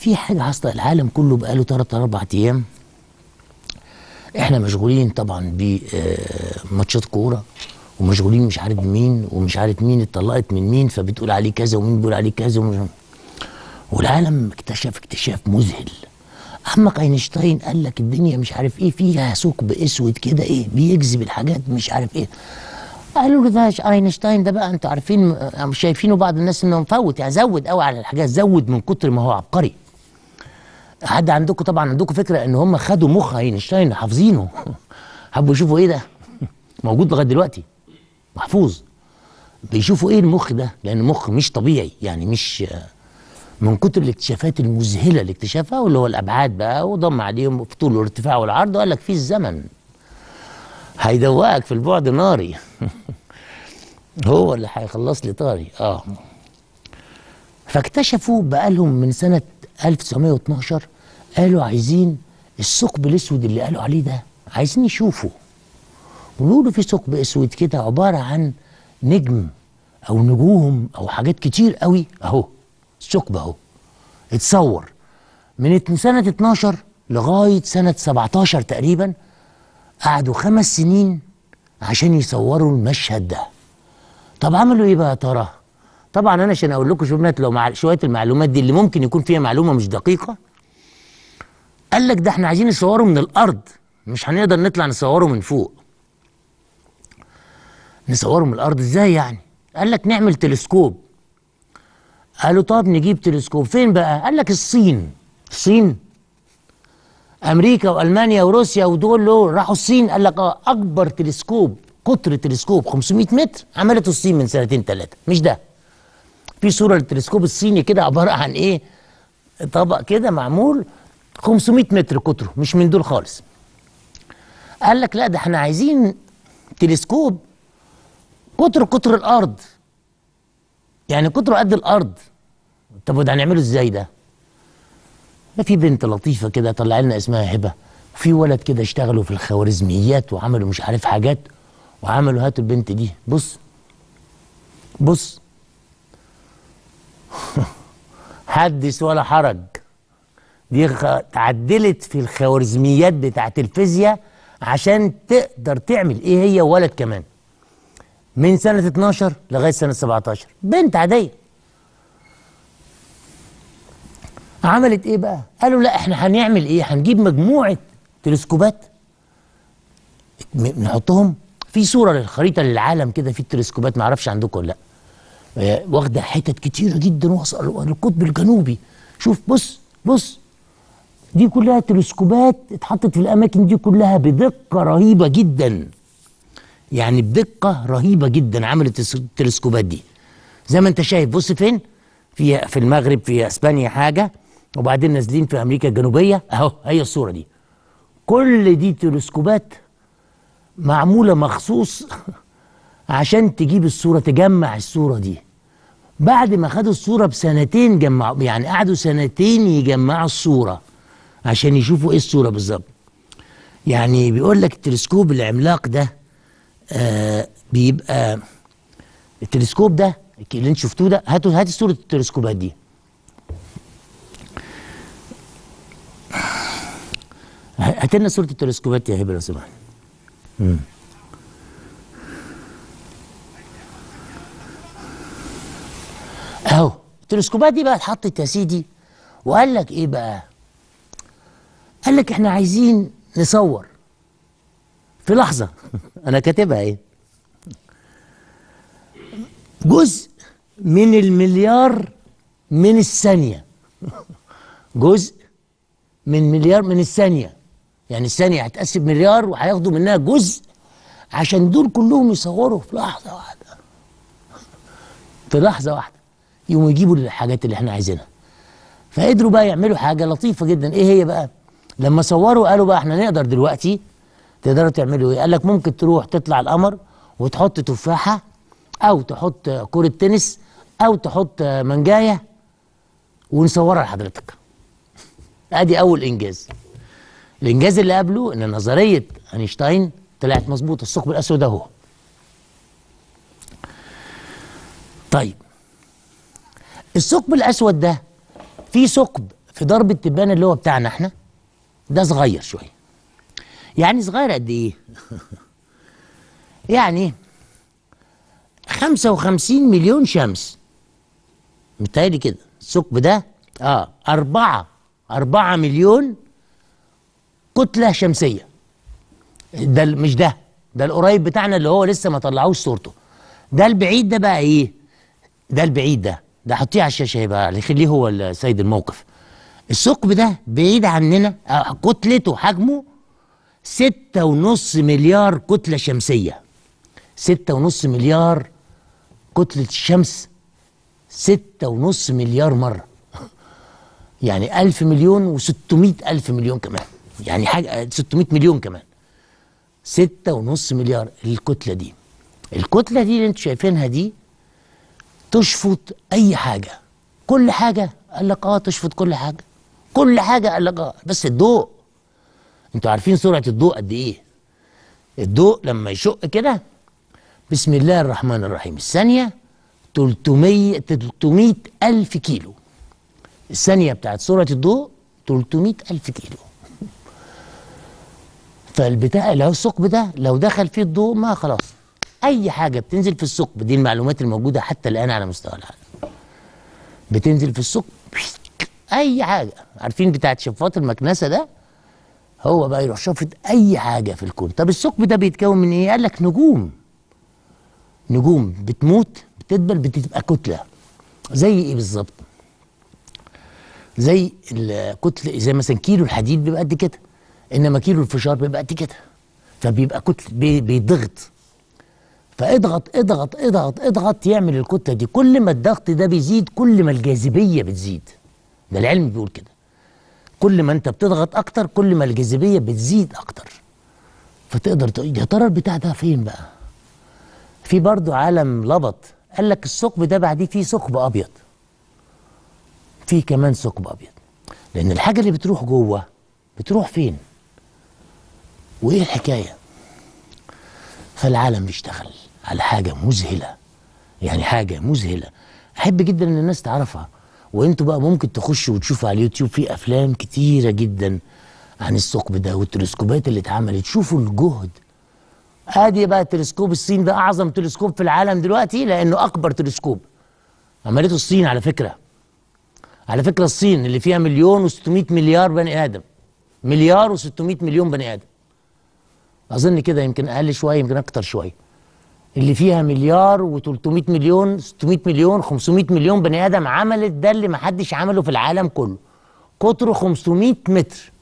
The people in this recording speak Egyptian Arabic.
في حاجه حاصله العالم كله بقاله 3 4 ايام احنا مشغولين طبعا بماتشات كوره ومشغولين مش عارف مين ومش عارف مين اتطلقت من مين فبتقول عليه كذا ومين بيقول عليه كذا ومش والعالم اكتشف اكتشاف مذهل عمك اينشتاين قال لك الدنيا مش عارف ايه فيها ثقب اسود كده ايه بيجذب الحاجات مش عارف ايه قالوا له ده اينشتاين ده بقى انتوا عارفين مش شايفينه بعض الناس انه مفوت يعني زود قوي على الحاجات زود من كتر ما هو عبقري حد عندكم طبعا عندكم فكره ان هم خدوا مخ اينشتاين حافظينه حبوا يشوفوا ايه ده موجود لغايه دلوقتي محفوظ بيشوفوا ايه المخ ده لان المخ مش طبيعي يعني مش من كتر الاكتشافات المذهله اللي اكتشفها واللي هو الابعاد بقى وضم عليهم في طول والارتفاع والعرض وقال لك في الزمن هيدوقك في البعد ناري هو اللي هيخلص لي طاري اه فاكتشفوا بقالهم من سنه 1912 قالوا عايزين الثقب الاسود اللي قالوا عليه ده عايزين يشوفوا وبيقولوا في ثقب اسود كده عباره عن نجم او نجوم او حاجات كتير قوي اهو الثقب اهو اتصور من سنه 12 لغايه سنه 17 تقريبا قعدوا خمس سنين عشان يصوروا المشهد ده طب عملوا ايه بقى يا ترى طبعا انا عشان اقول لكم شويه لو مع شويه المعلومات دي اللي ممكن يكون فيها معلومه مش دقيقه قال لك ده احنا عايزين نصوره من الارض مش هنقدر نطلع نصوره من فوق نصوره من الارض ازاي يعني قال لك نعمل تلسكوب قالوا طب نجيب تلسكوب فين بقى قال لك الصين الصين امريكا والمانيا وروسيا ودول له راحوا الصين قال لك اه اكبر تلسكوب قطر تلسكوب 500 متر عملته الصين من سنتين ثلاثه مش ده في صوره للتلسكوب الصيني كده عباره عن ايه طبق كده معمول 500 متر قطره مش من دول خالص قال لك لا ده احنا عايزين تلسكوب قطر قطر الارض يعني قطره قد الارض طب وده هنعمله ازاي ده ده في بنت لطيفه كده طلع لنا اسمها هبه وفي ولد كده اشتغلوا في الخوارزميات وعملوا مش عارف حاجات وعملوا هاتوا البنت دي بص بص حدث ولا حرج دي اتعدلت في الخوارزميات بتاعت الفيزياء عشان تقدر تعمل ايه هي ولد كمان من سنة 12 لغاية سنة 17 بنت عادية عملت ايه بقى قالوا لا احنا هنعمل ايه هنجيب مجموعة تلسكوبات نحطهم في صورة للخريطة للعالم كده في التلسكوبات معرفش عندكم ولا لا واخدة حتت كتيرة جدا واصلة للقطب الجنوبي شوف بص بص دي كلها تلسكوبات اتحطت في الاماكن دي كلها بدقة رهيبة جدا يعني بدقة رهيبة جدا عملت التلسكوبات دي زي ما انت شايف بص فين في في المغرب في اسبانيا حاجة وبعدين نازلين في امريكا الجنوبية اهو هي الصورة دي كل دي تلسكوبات معمولة مخصوص عشان تجيب الصورة تجمع الصورة دي بعد ما خدوا الصورة بسنتين جمعوا يعني قعدوا سنتين يجمعوا الصورة عشان يشوفوا ايه الصورة بالظبط يعني بيقول لك التلسكوب العملاق ده آه بيبقى التلسكوب ده اللي انت شفتوه ده هاتوا هات صورة التلسكوبات دي هات لنا صورة التلسكوبات يا هبه لو سمحت اهو التلسكوبات دي بقى اتحطت يا سيدي وقال لك ايه بقى قال لك احنا عايزين نصور في لحظة أنا كاتبها إيه جزء من المليار من الثانية جزء من مليار من الثانية يعني الثانية هتقسم مليار وهياخدوا منها جزء عشان دول كلهم يصوروا في لحظة واحدة في لحظة واحدة يقوموا يجيبوا الحاجات اللي احنا عايزينها فقدروا بقى يعملوا حاجة لطيفة جدا ايه هي بقى لما صوروا قالوا بقى احنا نقدر دلوقتي تقدروا تعملوا ايه؟ قال لك ممكن تروح تطلع القمر وتحط تفاحه او تحط كره تنس او تحط منجايه ونصورها لحضرتك. ادي اول انجاز. الانجاز اللي قبله ان نظريه اينشتاين طلعت مظبوطه الثقب الاسود اهو. طيب الثقب الاسود ده في ثقب في ضرب التبان اللي هو بتاعنا احنا ده صغير شويه يعني صغير قد ايه يعني 55 مليون شمس متهيألي كده الثقب ده اه أربعة أربعة مليون كتلة شمسية ده ال- مش ده ده القريب بتاعنا اللي هو لسه ما طلعوش صورته ده البعيد ده بقى ايه ده البعيد ده ده حطيه على الشاشة يبقى خليه هو ال- سيد الموقف الثقب ده بعيد عننا آه، كتلته حجمه ستة ونص مليار كتلة شمسية ستة ونص مليار كتلة الشمس ستة ونص مليار مرة يعني ألف مليون وستمائة ألف مليون كمان يعني حاجة ستمائة مليون كمان ستة ونص مليار الكتلة دي الكتلة دي اللي انتوا شايفينها دي تشفط أي حاجة كل حاجة قال لك اه تشفط كل حاجة كل حاجة قال لك اه بس الضوء انتوا عارفين سرعة الضوء قد ايه الضوء لما يشق كده بسم الله الرحمن الرحيم الثانية 300 300 ألف كيلو الثانية بتاعت سرعة الضوء 300 ألف كيلو فالبتاع اللي هو الثقب ده لو دخل فيه الضوء ما خلاص أي حاجة بتنزل في الثقب دي المعلومات الموجودة حتى الآن على مستوى العالم بتنزل في الثقب أي حاجة عارفين بتاعت شفاط المكنسة ده هو بقى يروح شافط أي حاجة في الكون طب الثقب ده بيتكون من إيه؟ قال لك نجوم نجوم بتموت بتدبل بتبقى كتله زي ايه بالظبط زي الكتله زي مثلا كيلو الحديد بيبقى قد كده انما كيلو الفشار بيبقى قد كده فبيبقى كتله بي- بيضغط فاضغط اضغط اضغط اضغط يعمل الكتله دي كل ما الضغط ده بيزيد كل ما الجاذبيه بتزيد ده العلم بيقول كده كل ما انت بتضغط اكتر كل ما الجاذبيه بتزيد اكتر فتقدر تقول يا ترى البتاع ده فين بقى في برضو عالم لبط قال لك الثقب ده بعديه فيه ثقب ابيض في كمان ثقب ابيض لان الحاجه اللي بتروح جوه بتروح فين وايه الحكايه فالعالم بيشتغل على حاجه مذهله يعني حاجه مذهله احب جدا ان الناس تعرفها وانتوا بقى ممكن تخشوا وتشوفوا على اليوتيوب في افلام كتيره جدا عن الثقب ده والتلسكوبات اللي اتعملت شوفوا الجهد ادي بقى تلسكوب الصين ده اعظم تلسكوب في العالم دلوقتي لانه اكبر تلسكوب عملته الصين على فكره على فكره الصين اللي فيها مليون و600 مليار بني ادم مليار و600 مليون بني ادم اظن كده يمكن اقل شويه يمكن اكتر شويه اللي فيها مليار و300 مليون 600 مليون 500 مليون بني ادم عملت ده اللي ما حدش عمله في العالم كله قطره 500 متر